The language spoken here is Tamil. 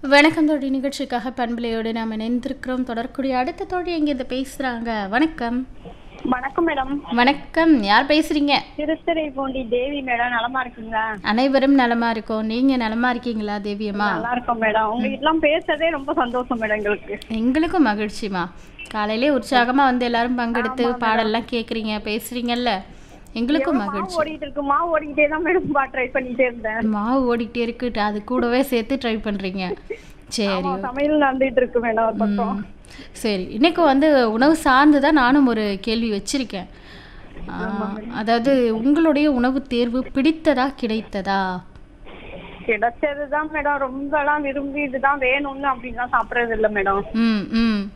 வணக்கம் தோழி நிகழ்ச்சிக்காக பண்பலையோடு நாம் இணைந்திருக்கிறோம் தொடர்க்கூடிய அடுத்த தோழி இங்கே பேசுகிறாங்க வணக்கம் வணக்கம் மேடம் வணக்கம் யார் பேசுறீங்க திருத்துறைப்பூண்டி தேவி மேடம் நலமா இருக்கீங்களா அனைவரும் நலமா இருக்கோம் நீங்க நலமா இருக்கீங்களா தேவியம்மா நல்லா இருக்கோம் மேடம் உங்ககிட்ட எல்லாம் பேசுறதே ரொம்ப சந்தோஷம் மேடம் எங்களுக்கு எங்களுக்கும் மகிழ்ச்சிமா காலையிலே உற்சாகமா வந்து எல்லாரும் பங்கெடுத்து பாடல்லாம் கேக்குறீங்க பேசுறீங்கல்ல எங்களுக்கும் மாவு மகிழ்ச்சி ஓடிட்டு இருக்கு மாவு ஓடிக்கிட்டே தான் மேடம் பா ட்ரை பண்ணிட்டே இருந்தேன் மாவு ஓடிக்கிட்டே இருக்கு அது கூடவே சேர்த்து ட்ரை பண்றீங்க சரி ஆமா, சமையல் நடந்துட்டு இருக்கு மேடம் ஒரு பக்கம் ம். சரி இன்னைக்கு வந்து உணவு சார்ந்து தான் நானும் ஒரு கேள்வி வச்சிருக்கேன் ஆ, அதாவது உங்களுடைய உணவு தேர்வு பிடித்ததா கிடைத்ததா கிடைச்சதுதான் மேடம் ரொம்ப எல்லாம் விரும்பி இதுதான் வேணும்னு அப்படின்லாம் சாப்பிடுறது இல்ல மேடம் ம் ம்